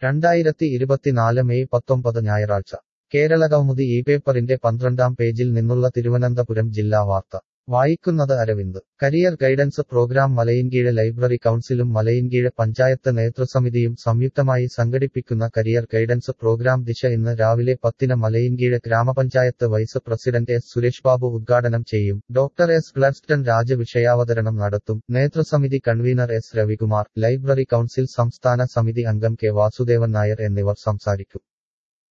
രണ്ടായിരത്തി ഇരുപത്തിനാല് മെയ് പത്തൊമ്പത് ഞായറാഴ്ച കേരളകൗമുദി ഈ പേപ്പറിന്റെ പന്ത്രണ്ടാം പേജിൽ നിന്നുള്ള തിരുവനന്തപുരം ജില്ലാ വാർത്ത വായിക്കുന്നത് Aravind career guidance programme Malayinkeezhu library കൗൺസിലും മലയിൻകീഴ് പഞ്ചായത്ത് നേതൃസമിതിയും സംയുക്തമായി സംഘടിപ്പിക്കുന്ന കരിയർ ഗൈഡൻസ് പ്രോഗ്രാം ദിശ ഇന്ന് രാവിലെ പത്തിന് മലയിൻകീഴ് ഗ്രാമപഞ്ചായത്ത് vice president S Suresh Babu ഉദ്ഘാടനം ചെയ്യും ഡോക്ടർ എസ് ഗ്ലർസ്റ്റൺ രാജ വിഷയാവതരണം നടത്തും നേതൃസമിതി convener S Ravikumar library council സംസ്ഥാന സമിതി അംഗം കെ വാസുദേവൻ നായർ എന്നിവർ സംസാരിക്കും